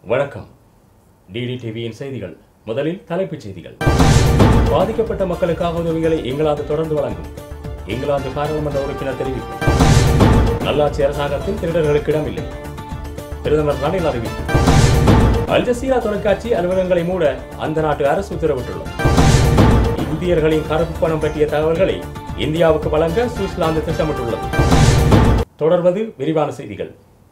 வணக்கம் டிடி டிவியின் செய்திகள் முதலில் தலைப்புச் செய்திகள் பாதிக்கப்பட்ட மக்களுக்காக உதவிகளை இங்கிலாந்து தொடர்ந்து வழங்கும் இங்கிலாந்து பாராளுமன்ற உறுப்பினர் தெரிவிப்பு நல்லாட்சி அரசாங்கத்தில் திருடர்களுக்கு இடமில்லை பிரதமர் ரணில் அறிவிப்பு அல் ஜசீரா தொலைக்காட்சி அலுவலகங்களை மூட அந்த நாட்டு அரசு உத்தரவிட்டுள்ளது இந்தியர்களின் கருப்பு பணம் பற்றிய தகவல்களை இந்தியாவுக்கு வழங்க சுவிட்சர்லாந்து திட்டமிட்டுள்ளது தொடர்வது விரிவான செய்திகள்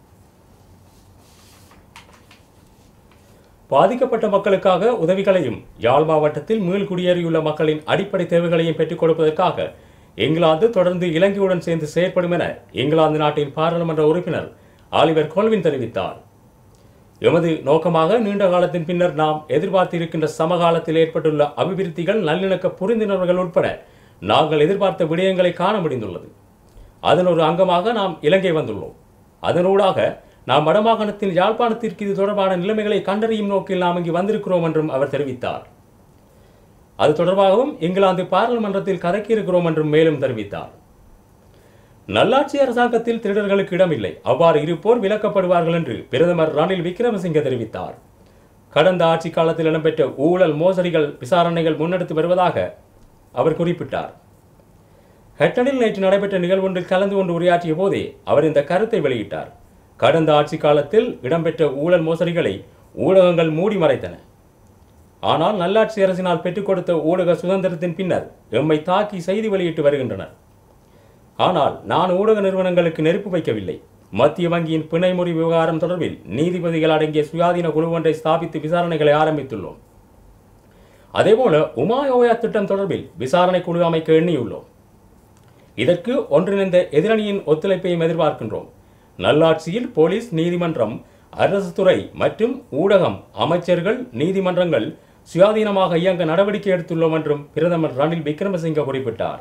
பாதிக்கப்பட்ட மக்களுக்காக உதவிகளையும் யாழ் மாவட்டத்தில் மீள் குடியேறியுள்ள மக்களின் அடிப்படை தேவைகளையும் பெற்றுக் கொடுப்பதற்காக இங்கிலாந்து தொடர்ந்து இலங்கையுடன் சேர்ந்து செயற்படும் என இங்கிலாந்து நாட்டின் பாராளுமன்ற உறுப்பினர் ஆலிவர் கோல்வின் தெரிவித்தார் எமது நோக்கமாக நீண்ட காலத்தின் பின்னர் நாம் எதிர்பார்த்திருக்கின்ற சமகாலத்தில் ஏற்பட்டுள்ள அபிவிருத்திகள் நல்லிணக்க புரிந்துணர்வுகள் உட்பட நாங்கள் எதிர்பார்த்த விடயங்களை காண முடிந்துள்ளது அதன் ஒரு அங்கமாக நாம் இலங்கை வந்துள்ளோம் அதனூடாக நாம் வடமாகாணத்தில் யாழ்ப்பாணத்திற்கு இது தொடர்பான நிலைமைகளை கண்டறியும் நோக்கில் நாம் இங்கு வந்திருக்கிறோம் என்றும் அவர் தெரிவித்தார் அது தொடர்பாகவும் இங்கிலாந்து பாராளுமன்றத்தில் கதைக்கியிருக்கிறோம் என்றும் மேலும் தெரிவித்தார் நல்லாட்சி அரசாங்கத்தில் திருடர்களுக்கு இடமில்லை அவ்வாறு இருப்போர் விலக்கப்படுவார்கள் என்று பிரதமர் ரணில் விக்ரமசிங்க தெரிவித்தார் கடந்த ஆட்சி காலத்தில் இடம்பெற்ற ஊழல் மோசடிகள் விசாரணைகள் முன்னெடுத்து வருவதாக அவர் குறிப்பிட்டார் ஹெட்டனில் நேற்று நடைபெற்ற நிகழ்வொன்றில் கலந்து கொண்டு உரையாற்றிய போதே அவர் இந்த கருத்தை வெளியிட்டார் கடந்த ஆட்சி காலத்தில் இடம்பெற்ற ஊழல் மோசடிகளை ஊடகங்கள் மூடி மறைத்தன ஆனால் நல்லாட்சி அரசினால் பெற்றுக் கொடுத்த ஊடக சுதந்திரத்தின் பின்னர் எம்மை தாக்கி செய்தி வெளியிட்டு வருகின்றனர் ஆனால் நான் ஊடக நிறுவனங்களுக்கு நெருப்பு வைக்கவில்லை மத்திய வங்கியின் பிணைமுறி விவகாரம் தொடர்பில் நீதிபதிகள் அடங்கிய சுயாதீன குழு ஒன்றை ஸ்தாபித்து விசாரணைகளை ஆரம்பித்துள்ளோம் அதேபோல உமாயோயா திட்டம் தொடர்பில் விசாரணை குழு அமைக்க எண்ணியுள்ளோம் இதற்கு ஒன்றிணைந்த எதிரணியின் ஒத்துழைப்பையும் எதிர்பார்க்கின்றோம் நல்லாட்சியில் போலீஸ் நீதிமன்றம் அரசு துறை மற்றும் ஊடகம் அமைச்சர்கள் நீதிமன்றங்கள் சுயாதீனமாக இயங்க நடவடிக்கை எடுத்துள்ளோம் என்றும் பிரதமர் ரணில் விக்ரமசிங்க குறிப்பிட்டார்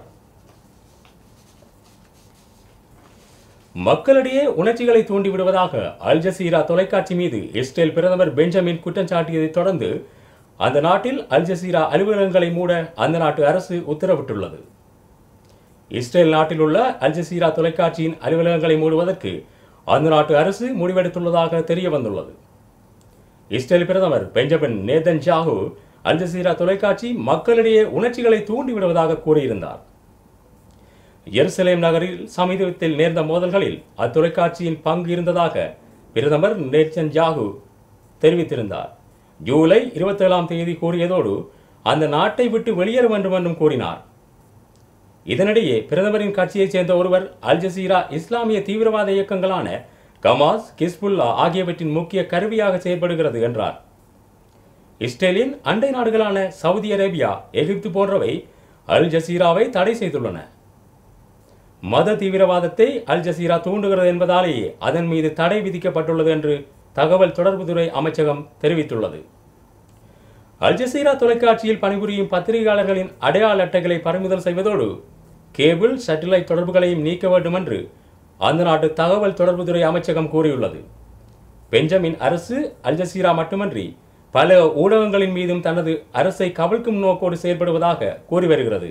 மக்களிடையே உணர்ச்சிகளை தூண்டிவிடுவதாக அல் ஜசீரா தொலைக்காட்சி மீது இஸ்ரேல் பிரதமர் பெஞ்சமின் குற்றம் சாட்டியதைத் தொடர்ந்து அந்த நாட்டில் அல் ஜசீரா அலுவலகங்களை மூட அந்த நாட்டு அரசு உத்தரவிட்டுள்ளது இஸ்ரேல் நாட்டில் உள்ள அல் ஜசீரா தொலைக்காட்சியின் அலுவலகங்களை மூடுவதற்கு அந்த நாட்டு அரசு முடிவெடுத்துள்ளதாக தெரிய வந்துள்ளது இஸ்ரேல் பிரதமர் Benjamin Netanyahu Al Jazeera தொலைக்காட்சி மக்களிடையே உணர்ச்சிகளை தூண்டிவிடுவதாக கூறியிருந்தார் எருசலேம் நகரில் சமீபத்தில் நேர்ந்த மோதல்களில் அத்தொலைக்காட்சியின் பங்கு இருந்ததாக பிரதமர் நேச்சன் ஜாகு தெரிவித்திருந்தார் ஜூலை இருபத்தேழாம் தேதி கூறியதோடு அந்த நாட்டை விட்டு வெளியேற வேண்டும் என்றும் கூறினார் இதனிடையே பிரதமரின் கட்சியைச் சேர்ந்த ஒருவர் அல் ஜசீரா இஸ்லாமிய தீவிரவாத இயக்கங்களான கமாஸ் கிஸ்புல்லா ஆகியவற்றின் முக்கிய கருவியாக செயல்படுகிறது என்றார் இஸ்ரேலின் அண்டை நாடுகளான சவுதி அரேபியா எகிப்து போன்றவை அல் ஜசீராவை தடை செய்துள்ளன மத தீவிரவாதத்தை அல் ஜசீரா தூண்டுகிறது என்பதாலேயே அதன் மீது தடை விதிக்கப்பட்டுள்ளது என்று தகவல் தொடர்புத்துறை அமைச்சகம் தெரிவித்துள்ளது அல் ஜசீரா தொலைக்காட்சியில் பணிபுரியும் பத்திரிகையாளர்களின் அடையாள அட்டைகளை பறிமுதல் செய்வதோடு கேபிள் சேட்டலைட் தொடர்புகளையும் நீக்க வேண்டும் என்று அந்த நாட்டு தகவல் தொடர்புத்துறை அமைச்சகம் கூறியுள்ளது பெஞ்சமின் அரசு அல் ஜசீரா மட்டுமன்றி பல ஊடகங்களின் மீதும் தனது அரசை கவிழ்க்கும் நோக்கோடு செயல்படுவதாக கூறி வருகிறது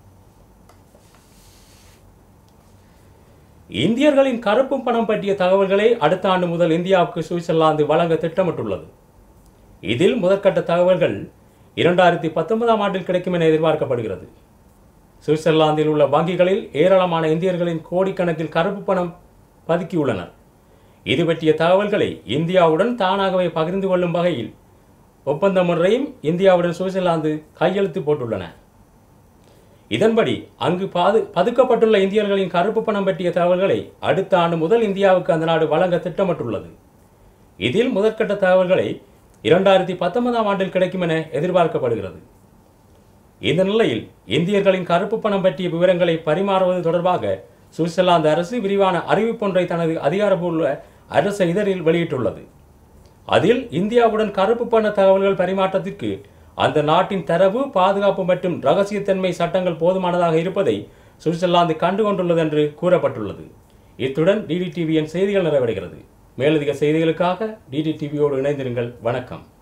இந்தியர்களின் கருப்பு பணம் பற்றிய தகவல்களை அடுத்த ஆண்டு முதல் இந்தியாவுக்கு சுவிட்சர்லாந்து வழங்க திட்டமிட்டுள்ளது இதில் முதற்கட்ட தகவல்கள் இரண்டாயிரத்தி பத்தொன்பதாம் ஆண்டில் கிடைக்கும் என எதிர்பார்க்கப்படுகிறது சுவிட்சர்லாந்தில் உள்ள வங்கிகளில் ஏராளமான இந்தியர்களின் கோடிக்கணக்கில் கருப்பு பணம் பதுக்கியுள்ளனர் இது பற்றிய தகவல்களை இந்தியாவுடன் தானாகவே பகிர்ந்து கொள்ளும் வகையில் ஒப்பந்த முறையும் இந்தியாவுடன் சுவிட்சர்லாந்து கையெழுத்து போட்டுள்ளன இதன்படி அங்கு பாது பதுக்கப்பட்டுள்ள இந்தியர்களின் கருப்பு பணம் பற்றிய தகவல்களை அடுத்த ஆண்டு முதல் இந்தியாவுக்கு அந்த நாடு வழங்க திட்டமிட்டுள்ளது இதில் முதற்கட்ட தகவல்களை இரண்டாயிரத்தி பத்தொன்பதாம் ஆண்டில் கிடைக்கும் என எதிர்பார்க்கப்படுகிறது இந்த நிலையில் இந்தியர்களின் கருப்பு பணம் பற்றிய விவரங்களை பரிமாறுவது தொடர்பாக சுவிட்சர்லாந்து அரசு விரிவான அறிவிப்பொன்றை தனது அதிகாரப்பூர்வ அரச இதழில் வெளியிட்டுள்ளது அதில் இந்தியாவுடன் கருப்பு பண தகவல்கள் பரிமாற்றத்திற்கு அந்த நாட்டின் தரவு பாதுகாப்பு மற்றும் ரகசியத்தன்மை சட்டங்கள் போதுமானதாக இருப்பதை சுவிட்சர்லாந்து கண்டுகொண்டுள்ளது என்று கூறப்பட்டுள்ளது இத்துடன் டிடி டிவியின் செய்திகள் நிறைவடைகிறது மேலதிக செய்திகளுக்காக டிடி டிவியோடு இணைந்திருங்கள் வணக்கம்